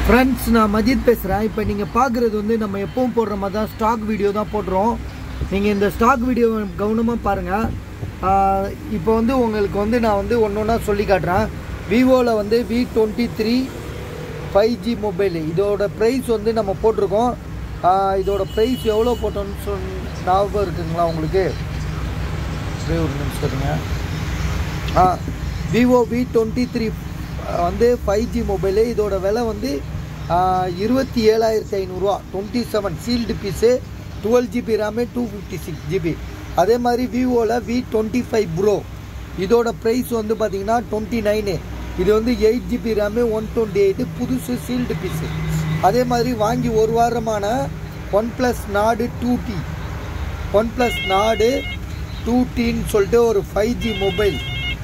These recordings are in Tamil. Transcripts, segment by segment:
ஃப்ரெண்ட்ஸ் நான் மஜித் பேசுகிறேன் இப்போ நீங்கள் பார்க்குறது வந்து நம்ம எப்பவும் போடுற மாதிரி தான் ஸ்டாக் வீடியோ தான் போடுறோம் நீங்கள் இந்த ஸ்டாக் வீடியோ கவனமாக பாருங்கள் இப்போ வந்து உங்களுக்கு வந்து நான் வந்து ஒன்று ஒன்றா சொல்லி காட்டுறேன் விவோவில் வந்து V twenty three five G mobile இதோட ப்ரைஸ் வந்து நம்ம போட்டிருக்கோம் ஆஹ் இதோட ப்ரைஸ் எவ்வளோ போட்டோம்னு சொல் ஞாபகம் இருக்குங்களா உங்களுக்கு ஒரே ஒரு நிமிஷம் இருங்க ஆ விவோ வி டுவெண்ட்டி த்ரீ வந்து ஃபைவ் ஜி மொபைலு இதோட விலை வந்து ஆ, இருபத்தி ஏழாயிரத்தி ஐநூறுரூவா twenty seven sealed piece twelve GB RAM two fifty six GB அதே மாதிரி விவோவில் வி டுவெண்ட்டி ஃபைவ் ப்ரோ இதோட ப்ரைஸ் வந்து பார்த்தீங்கன்னா டுவெண்ட்டி நைனு இது வந்து eight GB RAM one twenty eight புதுசு சீல்டு பீஸு அதே மாதிரி வாங்கி ஒரு வாரமான OnePlus Nord two T OnePlus Nord two டின்னு சொல்லிட்டு ஒரு five G mobile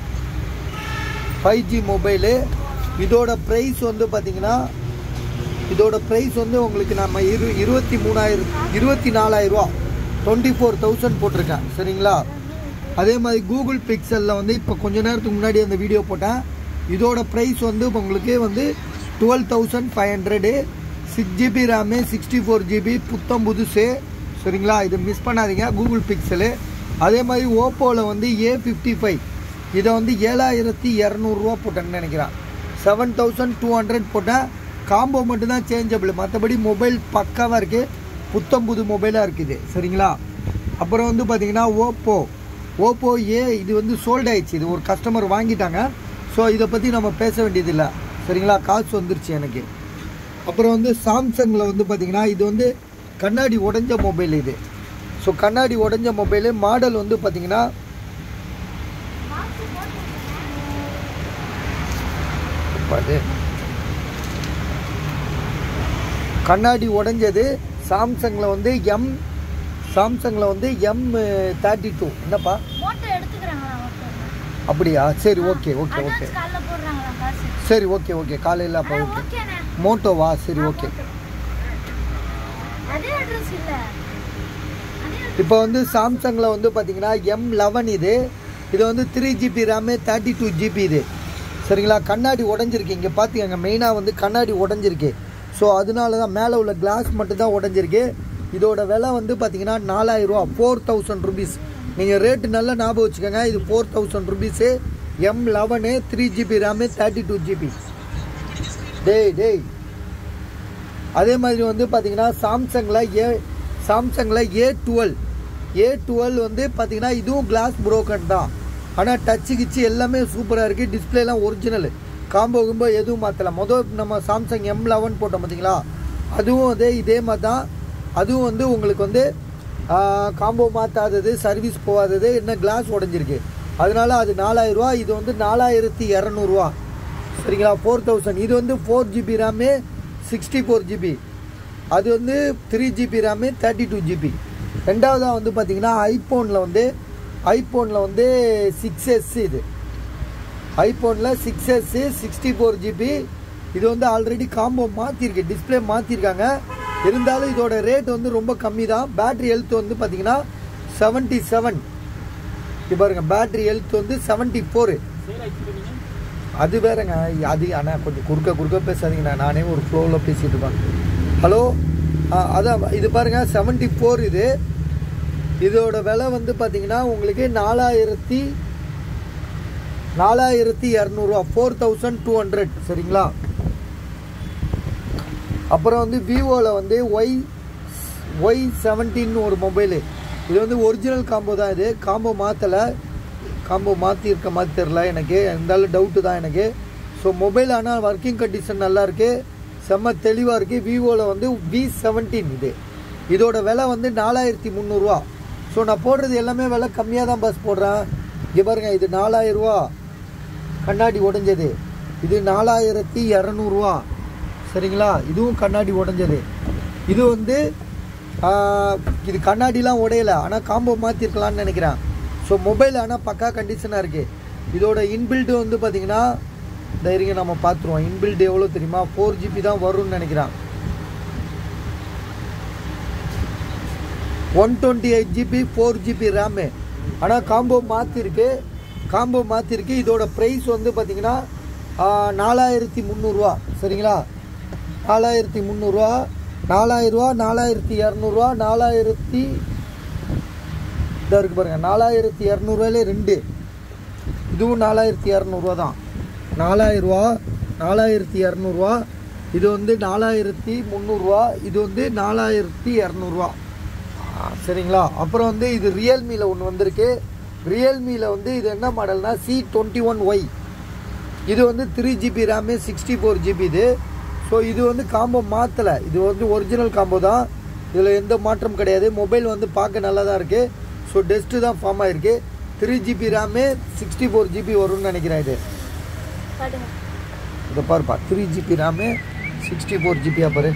five G mobile இதோட ப்ரைஸ் வந்து பார்த்தீங்கன்னா இதோட ப்ரைஸ் வந்து உங்களுக்கு நம்ம இரு இருபத்தி மூணாயிரம் இருபத்தி நாலாயிரரூவா டுவெண்ட்டி ஃபோர் தௌசண்ட் போட்டிருக்கேன் சரிங்களா அதே மாதிரி கூகுள் பிக்சலில் வந்து இப்போ கொஞ்ச நேரத்துக்கு முன்னாடி அந்த வீடியோ போட்டேன் இதோட ப்ரைஸ் வந்து உங்களுக்கு வந்து twelve thousand five hundred six GB RAM sixty four GB புத்தம் புதுசு சரிங்களா இது மிஸ் பண்ணாதீங்க கூகுள் பிக்சலு அதே மாதிரி ஓப்போவில் வந்து ஏ ஃபிஃப்டி ஃபைவ் இதை வந்து ஏழாயிரத்தி இரநூறுவா போட்டேன்னு நினைக்கிறேன் செவன் தௌசண்ட் டூ ஹண்ட்ரட் போட்டேன் காம்போ மட்டும்தான் சேஞ்சபிள் மற்றபடி மொபைல் பக்காவாக இருக்குது புத்தம் புது மொபைலாக இருக்குது சரிங்களா அப்புறம் வந்து பார்த்தீங்கன்னா ஓப்போ ஓப்போ ஏ இது வந்து சோல்ட் ஆயிடுச்சு இது ஒரு கஸ்டமர் வாங்கிட்டாங்க ஸோ இதை பற்றி நம்ம பேச வேண்டியதில்லை சரிங்களா காசு வந்துருச்சு எனக்கு அப்புறம் வந்து சாம்சங்கில் வந்து பார்த்தீங்கன்னா இது வந்து கண்ணாடி உடைஞ்ச மொபைல் இது ஸோ கண்ணாடி உடைஞ்ச மொபைலு மாடல் வந்து பார்த்தீங்கன்னா பாரு. கண்ணாடி உடைஞ்சது சாம்சங்கில் வந்து எம் சாம்சங்கில் வந்து எம் தேர்ட்டி டூ என்னப்பா மோட்டோ எடுத்துக்கிறாங்களா ஒருத்தவங்க? அப்படியா சரி ஓகே ஓகே ஓகே advance கால்ல போடுறாங்களா காசு? சரி ஓகே ஓகே காலையில் அப்போ ஆ, ஓகே ஓகேண்ணே. மோட்டோவா சரி ஓகே அதே address இல்ல. அதே address. இப்போ வந்து சாம்சங்கில் வந்து பார்த்தீங்கன்னா எம் லெவன் இது இது வந்து three GB RAM thirty two GB இது சரிங்களா கண்ணாடி உடஞ்சிருக்கு இங்கே பார்த்துக்கங்க மெயினாக வந்து கண்ணாடி உடஞ்சிருக்கு ஸோ அதனால தான் மேலே உள்ள கிளாஸ் மட்டும் தான் உடஞ்சிருக்கு இதோட விலை வந்து பார்த்தீங்கன்னா நாலாயிரரூவா ஃபோர் தௌசண்ட் ருபீஸ் நீங்கள் ரேட்டு நல்லா ஞாபகம் வச்சுக்கோங்க இது four thousand rupees M eleven three GB RAM thirty two GB டேய் டேய் அதே மாதிரி வந்து பார்த்தீங்கன்னா சாம்சங்கில் ஏ சாம்சங்கில் ஏ டுவெல் ஏ டுவெல் வந்து பார்த்தீங்கன்னா இதுவும் கிளாஸ் புரோக்கன் தான் ஆனால் டச்சு கிச்சு எல்லாமே சூப்பராக இருக்குது டிஸ்பிளேலாம் ஒரிஜினல் காம்போ கும்போ எதுவும் மாற்றல மொதல் நம்ம சாம்சங் எம் லெவன் போட்டோம் பார்த்தீங்களா அதுவும் அதே இதே மாதிரி தான் அதுவும் வந்து உங்களுக்கு வந்து காம்போ மாற்றாதது சர்வீஸ் போகாதது என்ன கிளாஸ் உடஞ்சிருக்கு அதனால அது நாலாயிரரூவா இது வந்து நாலாயிரத்தி இரநூறுவா சரிங்களா ஃபோர் தௌசண்ட் இது வந்து four GB RAM sixty four GB அது வந்து three GB RAM thirty two GB ரெண்டாவதாக வந்து பார்த்தீங்கன்னா ஐஃபோனில் வந்து ஐஃபோனில் வந்து சிக்ஸ் எஸ் இது ஐஃபோனில் six S sixty four GB இது வந்து ஆல்ரெடி காம்போ மாற்றிருக்கு டிஸ்பிளே மாற்றிருக்காங்க இருந்தாலும் இதோட ரேட் வந்து ரொம்ப கம்மி தான் பேட்ரி ஹெல்த் வந்து பார்த்தீங்கன்னா செவன்ட்டி செவன் இப்போ பாருங்க பேட்ரி ஹெல்த் வந்து செவன்ட்டி ஃபோரு அது வேறங்க அது ஆனால் கொஞ்சம் குறுக்க குறுக்க பேசாதீங்கண்ணா நானே ஒரு ஃப்ளோவில் பேசிட்டு இருக்கேன் ஹலோ ஆ அதான் இது பாருங்க செவன்ட்டி ஃபோர் இது இதோட விலை வந்து பார்த்தீங்கன்னா உங்களுக்கு நாலாயிரத்தி நாலாயிரத்தி இரநூறுவா ஃபோர் தௌசண்ட் டூ ஹண்ட்ரட் சரிங்களா அப்புறம் வந்து விவோவில் வந்து ஒய் ஒய் செவன்டீன் ஒரு மொபைலு இது வந்து ஒரிஜினல் காம்போ தான் இது காம்போ மாற்றலை காம்போ மாற்றிருக்க மாதிரி தெரில எனக்கு இருந்தாலும் டவுட்டு தான் எனக்கு ஸோ மொபைல் ஆனால் ஒர்க்கிங் கண்டிஷன் நல்லா இருக்கு செம்ம தெளிவாக இருக்குது விவோவில் வந்து வி செவன்டீன் இது இதோட விலை வந்து நாலாயிரத்தி முந்நூறுரூவா ஸோ நான் போடுறது எல்லாமே விலை கம்மியாக தான் பஸ் போடுறேன் இங்கே பாருங்க இது நாலாயிரரூவா கண்ணாடி உடைஞ்சது இது நாலாயிரத்தி இரநூறுவா சரிங்களா இதுவும் கண்ணாடி உடைஞ்சது இது வந்து ஆ, இது கண்ணாடிலாம் உடையல ஆனால் காம்போ மாற்றிருக்கலாம்னு நினைக்கிறேன் ஸோ மொபைல் ஆனால் பக்கா கண்டிஷனாக இருக்குது இதோட இன்பில்டு வந்து பார்த்தீங்கன்னா இந்த இருங்க நம்ம பார்த்துருவோம் இன்பில்டு எவ்வளோ தெரியுமா ஃபோர் ஜிபி தான் வரும்னு நினைக்கிறேன் one twenty eight GB four GB RAM ஆனால் காம்போ மாற்றிருக்கு காம்போ மாற்றிருக்கு இதோட ப்ரைஸ் வந்து பார்த்தீங்கன்னா நாலாயிரத்தி முந்நூறுரூவா சரிங்களா நாலாயிரத்தி முந்நூறுரூவா நாலாயிரரூவா நாலாயிரத்தி இரநூறுவா நாலாயிரத்தி இதாக இருக்குது பாருங்கள் நாலாயிரத்தி இரநூறுவாயிலே ரெண்டு இதுவும் நாலாயிரத்தி இரநூறுவா தான் நாலாயிரரூவா நாலாயிரத்தி இரநூறுவா இது வந்து நாலாயிரத்தி முந்நூறுரூவா இது வந்து நாலாயிரத்தி இரநூறுவா சரிங்களா அப்புறம் வந்து இது ரியல்மியில் ஒன்று வந்திருக்கு ரியல்மியில் வந்து இது என்ன மாடல்னா சி டுவெண்ட்டி ஒன் ஒய் இது வந்து three GB RAM sixty four GB இது ஸோ இது வந்து காம்போ மாற்றலை இது வந்து ஒரிஜினல் காம்போ தான் இதில் எந்த மாற்றம் கிடையாது மொபைல் வந்து பார்க்க நல்லா தான் இருக்குது ஸோ டெஸ்ட்டு தான் ஃபார்ம் ஆயிருக்கு three GB RAM sixty four GB வரும்னு நினைக்கிறேன் இது காட்டுங்க இதை பாருப்பா three GB RAM sixty four ஜிபியா பாரு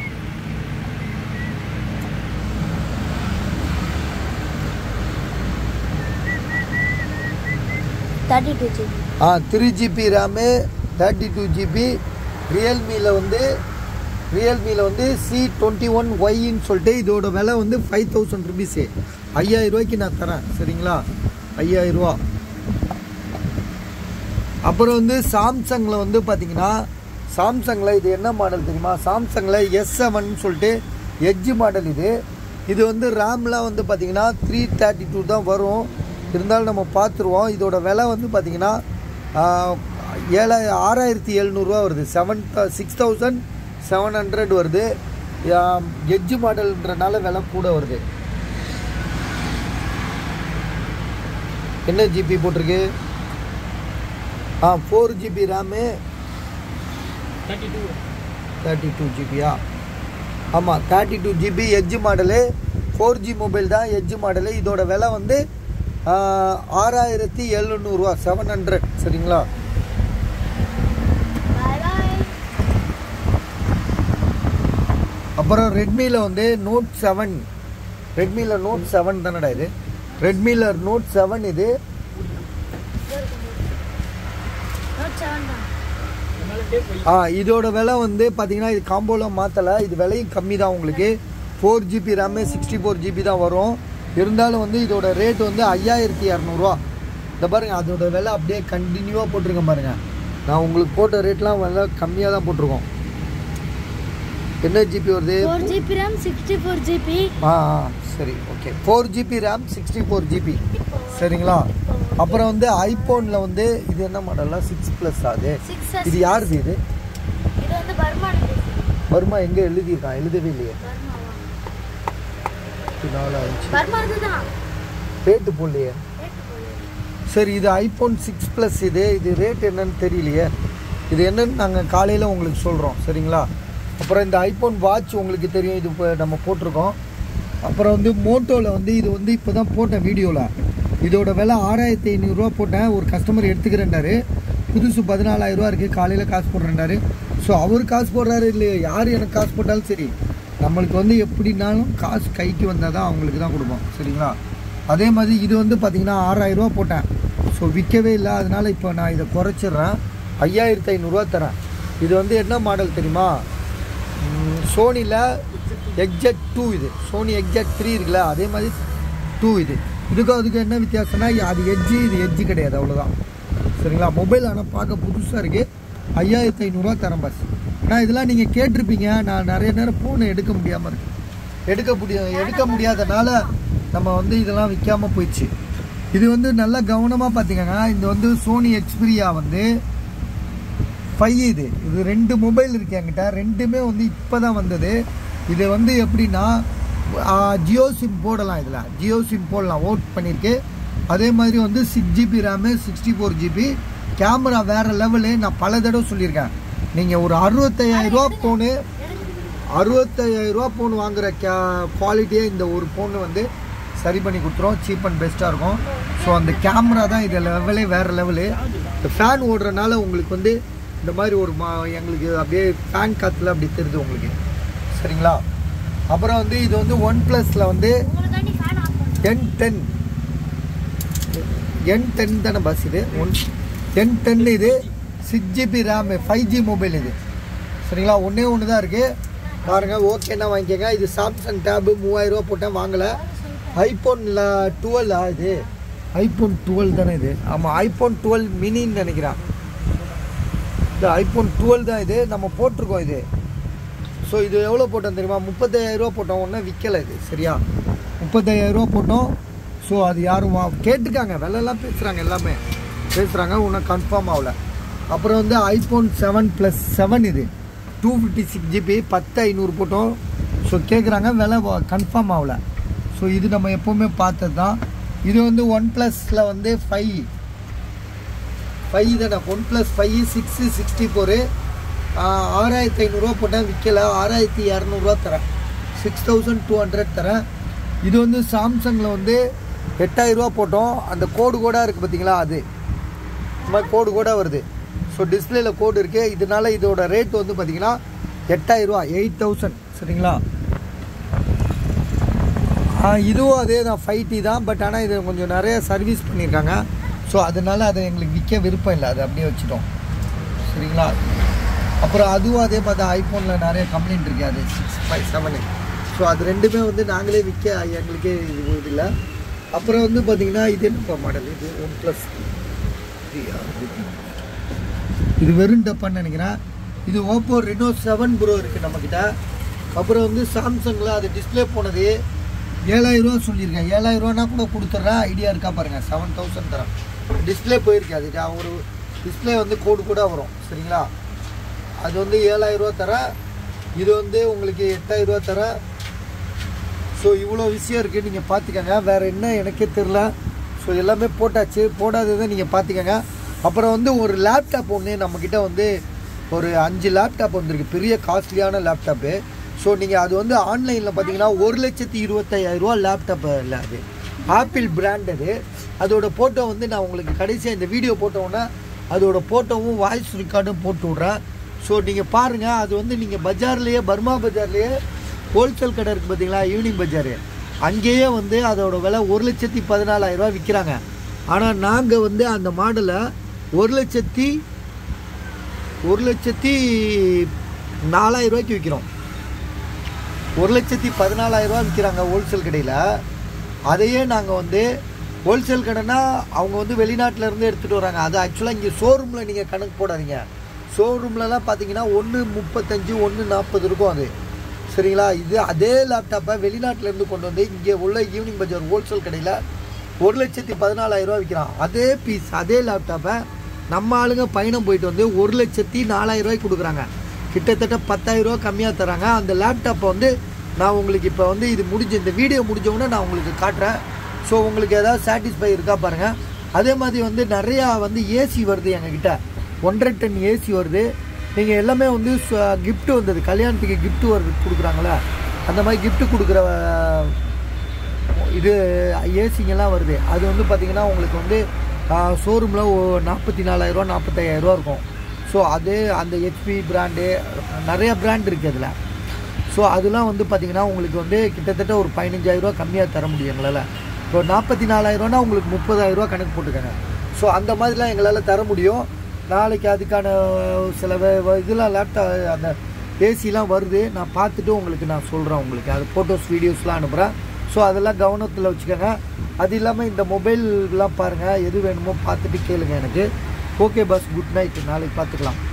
தேர்ட்டி டூ ஜிபி ஆ three GB RAM thirty two GB ரியல்மியில் வந்து ரியல்மியில் வந்து சி டுவெண்ட்டி ஒன் ஒய்ன்னு சொல்லிட்டு இதோட விலை வந்து ஃபைவ் தௌசண்ட் ருபீஸு ஐயாயிரம் ரூபாய்க்கு நான் தரேன் சரிங்களா ஐயாயிரம் ரூபா அப்புறம் வந்து சாம்சங்கில் வந்து பார்த்தீங்கன்னா சாம்சங்கில் இது என்ன மாடல் தெரியுமா சாம்சங்கில் எஸ் செவன் சொல்லிட்டு எட்ஜ் மாடல் இது இது வந்து ரேம்லாம் வந்து பார்த்தீங்கன்னா த்ரீ தேர்ட்டி டூ தான் வரும் இருந்தாலும் நம்ம பார்த்துருவோம் இதோட விலை வந்து பார்த்தீங்கன்னா ஏழாய ஆறாயிரத்தி எழுநூறுவா வருது seven six thousand seven hundred வருது எட்ஜ் மாடல்ன்றனால விலை கூட வருது என்ன ஜிபி போட்டிருக்கு ஆ four GB RAM thirty two thirty two ஜிபியா ஆமாம் thirty two GB edge model four G mobile தான் எட்ஜ் மாடலு இதோட விலை வந்து ஆ, ஆறாயிரத்தி எழுநூறுவா செவன் ஹண்ட்ரட் சரிங்களா பாய் பாய் அப்புறம் ரெட்மியில் வந்து நோட் செவன் ரெட்மியில் நோட் செவன் தானடா இது ரெட்மியில் நோட் செவன் இது நோட் செவன் தான் ஆ இதோட விலை வந்து பார்த்தீங்கன்னா இது காம்போலாம் மாற்றலை இது விலையும் கம்மி தான் உங்களுக்கு four GB RAM sixty four GB தான் வரும் இருந்தாலும் வந்து இதோட ரேட் வந்து ஐயாயிரத்தி இரநூறுவா இந்த பாருங்க அதோட விலை அப்படியே கண்டினியூவாக போட்டிருக்கேன் பாருங்க நான் உங்களுக்கு போட்ட ரேட்லாம் விலை கம்மியாக தான் போட்டிருக்கோம் என்ன ஜிபி வருது four GB RAM sixty four GB ஆ ஆ, சரி okay four GB RAM sixty four GB சரிங்களா அப்புறம் வந்து ஐஃபோனில் வந்து இது என்ன மாடல்னா சிக்ஸ் ப்ளஸ் அது சிக்ஸ் இது யாருது இது இது வந்து பர்மானது வருமா எங்கே எழுதியிருக்கான் எழுதவே இல்லையே பர்மாவா நாலு அஞ்சு பர்மானது தான் ரேட்டு போடலையே ரேட்டு போகுது சரி இது ஐஃபோன் சிக்ஸ் ப்ளஸ் இது இது ரேட் என்னன்னு தெரியலையே இது என்னன்னு நாங்கள் காலையில் உங்களுக்கு சொல்கிறோம் சரிங்களா அப்புறம் இந்த ஐஃபோன் வாட்ச் உங்களுக்கு தெரியும் இது இப்போ நம்ம போட்டிருக்கோம் அப்புறம் வந்து மோட்டோவில் வந்து இது வந்து இப்போ தான் போட்டேன் வீடியோவில் இதோட விலை ஆறாயிரத்தி ஐநூறுரூவா போட்டேன் ஒரு கஸ்டமர் எடுத்துக்கிறேன்டாரு புதுசு பதினாலாயிரரூவா இருக்குது காலையில் காசு போடுறேன்டாரு ஸோ அவர் காசு போடுறாரு இல்லையோ யார் எனக்கு காசு போட்டாலும் சரி நம்மளுக்கு வந்து எப்படினாலும் காசு கைக்கு வந்தால் தான் அவங்களுக்கு தான் கொடுப்போம் சரிங்களா அதே மாதிரி இது வந்து பார்த்தீங்கன்னா ஆறாயிரரூவா போட்டேன் ஸோ விற்கவே இல்லை அதனால இப்போ நான் இதை குறைச்சிடுறேன் ஐயாயிரத்தி ஐநூறுரூவா தரேன் இது வந்து என்ன மாடல் தெரியுமா சோனியில் எக்ஜெட் டூ இது சோனி எக்ஜெட் த்ரீ இருக்குல்ல அதே மாதிரி டூ இது இதுக்கும் அதுக்கு என்ன வித்தியாசம்னா அது எட்ஜு இது எட்ஜு கிடையாது அவ்வளோதான் சரிங்களா மொபைல் ஆனால் பார்க்க புதுசாக இருக்குது ஐயாயிரத்தி ஐநூறுரூவா தரேன் பஸ் ஆனால் இதெல்லாம் நீங்கள் கேட்டிருப்பீங்க நான் நிறைய நேரம் ஃபோனை எடுக்க முடியாமல் இருக்கு எடுக்க முடியும் எடுக்க முடியாதனால நம்ம வந்து இதெல்லாம் விற்காம போயிடுச்சு இது வந்து நல்லா கவனமாக பார்த்தீங்கன்னா இது வந்து சோனி எக்ஸ்பிரியா வந்து ஃபைவ் இது இது ரெண்டு மொபைல் இருக்கு என்கிட்ட ரெண்டுமே வந்து இப்போ தான் வந்தது இது வந்து எப்படின்னா ஜியோ சிம் போடலாம் இதில் ஜியோ சிம் போடலாம் ஓட் பண்ணியிருக்கு அதே மாதிரி வந்து six GB RAM sixty four GB camera வேறு லெவலு நான் பல தடவை சொல்லியிருக்கேன் நீங்கள் ஒரு அறுபத்தையாயிரரூவா ஃபோனு அறுபத்தையாயிரரூவா ஃபோன் வாங்குற கே குவாலிட்டியே இந்த ஒரு ஃபோனு வந்து சரி பண்ணி கொடுத்துரும் சீப் அண்ட் பெஸ்ட்டாக இருக்கும் ஸோ அந்த கேமரா தான் இது லெவலே வேறு லெவலு இந்த ஃபேன் ஓடுறனால உங்களுக்கு வந்து இந்த மாதிரி ஒரு மா எங்களுக்கு அப்படியே ஃபேன் காற்றுல அப்படி தெரியுது உங்களுக்கு சரிங்களா அப்புறம் வந்து இது வந்து ஒன் ப்ளஸில் வந்து உங்களுக்காண்டி ஃபேன் ஆஃப் பண்ணுறேன் என் டென் என் டென் தானே பஸ் இது ஒன் என் டென் இது six GB RAM five G mobile இது சரிங்களா ஒன்றே ஒன்று தான் இருக்குது பாருங்கள் ஓகேன்னா வாங்கிக்கோங்க இது சாம்சங் டேபு மூவாயிரரூவா போட்டேன் வாங்கலை ஐஃபோனில் டுவெல் இது ஐஃபோன் டுவெல் தானே இது ஆமாம் ஐஃபோன் டுவெல் மினின்னு நினைக்கிறேன் இந்த ஐஃபோன் டுவெல் தான் இது நம்ம போட்டிருக்கோம் இது ஸோ இது எவ்வளோ போட்டோம் தெரியுமா முப்பத்தாயிரரூவா போட்டோம் ஒன்றும் விற்கலை இது சரியா முப்பத்தாயிரரூவா போட்டோம் ஸோ அது யாரும் வா கேட்டுக்காங்க விலைலாம் பேசுகிறாங்க எல்லாமே பேசுகிறாங்க ஒன்றும் கன்ஃபார்ம் ஆகல அப்புறம் வந்து ஐஃபோன் செவன் ப்ளஸ் செவன் இது டூ ஃபிஃப்டி சிக்ஸ் ஜிபி பத்து ஐநூறு போட்டோம் ஸோ கேட்குறாங்க விலை கன்ஃபார்ம் ஆகல ஸோ இது நம்ம எப்போவுமே பார்த்தது தான் இது வந்து ஒன் ப்ளஸில் வந்து ஃபைவ் ஃபைவ் தானே one plus five six sixty four ஆறாயிரத்தி ஐநூறுரூவா போட்டேன் விற்கல ஆறாயிரத்தி இரநூறுவா தரேன் சிக்ஸ் தௌசண்ட் டூ ஹண்ட்ரட் தரேன் இது வந்து சாம்சங்கில் வந்து எட்டாயிரரூவா போட்டோம் அந்த கோடு கோடாக இருக்குது பார்த்தீங்களா அது இந்த மாதிரி கோடு கோடாக வருது ஸோ டிஸ்பிளேல கோடு இருக்குது இதனால இதோட ரேட் வந்து பார்த்தீங்கன்னா எட்டாயிரரூவா எயிட் தௌசண்ட் சரிங்களா ஆ, இதுவும் அதே தான் ஃபைவ் டி தான் பட் ஆனால் இது கொஞ்சம் நிறைய சர்வீஸ் பண்ணியிருக்காங்க ஸோ அதனால அதை எங்களுக்கு விற்க விருப்பம் இல்லை அதை அப்படியே வச்சுட்டோம் சரிங்களா அப்புறம் அதுவும் அதே மாதிரி ஐஃபோனில் நிறைய கம்ப்ளைண்ட் இருக்குது அது சிக்ஸ் ஃபைவ் செவனு ஸோ அது ரெண்டுமே வந்து நாங்களே விற்க எங்களுக்கே இது இது இல்லை அப்புறம் வந்து பார்த்தீங்கன்னா இது என்ன மாடல் இது ஒன் ப்ளஸ் இது வெறும் டப்பான்னு நினைக்கிறேன் இது ஓப்போ ரெனோ செவன் ப்ரோ இருக்குது நம்மக்கிட்ட அப்புறம் வந்து சாம்சங்கில் அது டிஸ்ப்ளே போனது ஏழாயிரம் ரூபா சொல்லியிருக்கேன் ஏழாயிரம் ரூபானா கூட கொடுத்துட்றேன் ஐடியா இருக்கா பாருங்கள் செவன் தௌசண்ட் தரேன் டிஸ்ப்ளே போயிருக்கு அது நான் ஒரு டிஸ்ப்ளே வந்து கோடு கூட வரும் சரிங்களா அது வந்து ஏழாயிரம் ரூபா தரேன் இது வந்து உங்களுக்கு எட்டாயிரம் ரூபா தரேன் ஸோ இவ்வளோ விஷயம் இருக்குது நீங்கள் பார்த்துக்கங்க வேறு என்ன எனக்கே தெரில ஸோ எல்லாமே போட்டாச்சு போடாததை நீங்கள் பார்த்துக்கங்க அப்புறம் வந்து ஒரு லேப்டாப் ஒன்று நம்மக்கிட்ட வந்து ஒரு அஞ்சு லேப்டாப் வந்திருக்கு பெரிய காஸ்ட்லியான லேப்டாப்பு ஸோ நீங்கள் அது வந்து ஆன்லைனில் பார்த்தீங்கன்னா ஒரு லட்சத்தி இருபத்தையாயிரரூவா லேப்டாப் இல்லை அது ஆப்பிள் பிராண்ட் அது அதோட ஃபோட்டோ வந்து நான் உங்களுக்கு கடைசியாக இந்த வீடியோ போட்டோன்னே அதோட ஃபோட்டோவும் வாய்ஸ் ரெக்கார்டும் போட்டு விட்றேன் ஸோ நீங்கள் பாருங்கள் அது வந்து நீங்கள் பஜார்லேயே பர்மா பஜார்லேயே ஹோல்சேல் கடை இருக்குது பார்த்தீங்களா ஈவினிங் பஜார் அங்கேயே வந்து அதோட விலை ஒரு லட்சத்தி பதினாலாயிரரூவா விற்கிறாங்க ஆனால் நாங்கள் வந்து அந்த மாடலை ஒரு லட்சத்தி ஒரு லட்சத்தி நாலாயிரம் ரூபாய்க்கு விற்கிறோம் ஒரு லட்சத்தி பதினாலாயிரம் ரூபா விற்கிறாங்க ஹோல்சேல் கடையில் அதையே நாங்கள் வந்து ஹோல்சேல் கடைனா அவங்க வந்து வெளிநாட்டுல இருந்து எடுத்துகிட்டு வராங்க அது ஆக்சுவலாக இங்கே ஷோரூமில் நீங்கள் கணக்கு போடாதீங்க ஷோரூம்லலாம் பார்த்தீங்கன்னா ஒன்று முப்பத்தஞ்சு ஒன்று நாற்பது இருக்கும் அது சரிங்களா இது அதே லேப்டாப்பை வெளிநாட்டிலேருந்து கொண்டு வந்து இங்கே உள்ள ஈவினிங் பஜார் ஹோல்சேல் கடையில் ஒரு லட்சத்தி பதினாலாயிரம் ரூபா விற்கிறான் அதே பீஸ் அதே லேப்டாப்பை நம்ம ஆளுங்க பயணம் போயிட்டு வந்து ஒரு லட்சத்தி நாலாயிரம் ரூபாய்க்கு கொடுக்குறாங்க கிட்டத்தட்ட பத்தாயிரம் ரூபா கம்மியாக தராங்க அந்த லேப்டாப்பை வந்து நான் உங்களுக்கு இப்போ வந்து இது முடிஞ்ச இந்த வீடியோ முடிஞ்ச உடனே நான் உங்களுக்கு காட்டுறேன் ஸோ உங்களுக்கு ஏதாவது சாட்டிஸ்ஃபை இருக்கா பாருங்கள் அதே மாதிரி வந்து நிறையா வந்து ஏசி வருது எங்ககிட்ட ஒன்றரை டன் ஏசி வருது நீங்கள் எல்லாமே வந்து gift வந்தது கல்யாணத்துக்கு gift வருது கொடுக்குறாங்களே அந்த மாதிரி gift கொடுக்குற இது ஏசிங்கெல்லாம் வருது அது வந்து பார்த்திங்கன்னா உங்களுக்கு வந்து ஷோரூமில் நாற்பத்தி நாலாயிரரூவா நாற்பத்தையாயிரரூவா இருக்கும் ஸோ அது அந்த ஹெச்பி பிராண்டு நிறைய பிராண்ட் இருக்குது அதில் ஸோ அதெல்லாம் வந்து பார்த்திங்கன்னா உங்களுக்கு வந்து கிட்டத்தட்ட ஒரு பதினஞ்சாயிரரூவா கம்மியாக தர முடியும் எங்களால் இப்போ நாற்பத்தி நாலாயிரரூவானா உங்களுக்கு முப்பதாயிரரூவா கணக்கு போட்டுக்கோங்க ஸோ அந்த மாதிரிலாம் எங்களால் தர முடியும் நாளைக்கு அதுக்கான சில வே- வ- இதெல்லாம் லேப்டாப் அந்த ஏசிலாம் வருது நான் பார்த்துட்டு உங்களுக்கு நான் சொல்கிறேன் உங்களுக்கு அது ஃபோட்டோஸ் வீடியோஸ்லாம் அனுப்புகிறேன் ஸோ அதெல்லாம் கவனத்தில் வச்சுக்கோங்க அது இல்லாமல் இந்த மொபைல்லாம் பாருங்கள் எது வேணுமோ பார்த்துட்டு கேளுங்க எனக்கு ஓகே பஸ் குட் நைட் நாளைக்கு பார்த்துக்கலாம்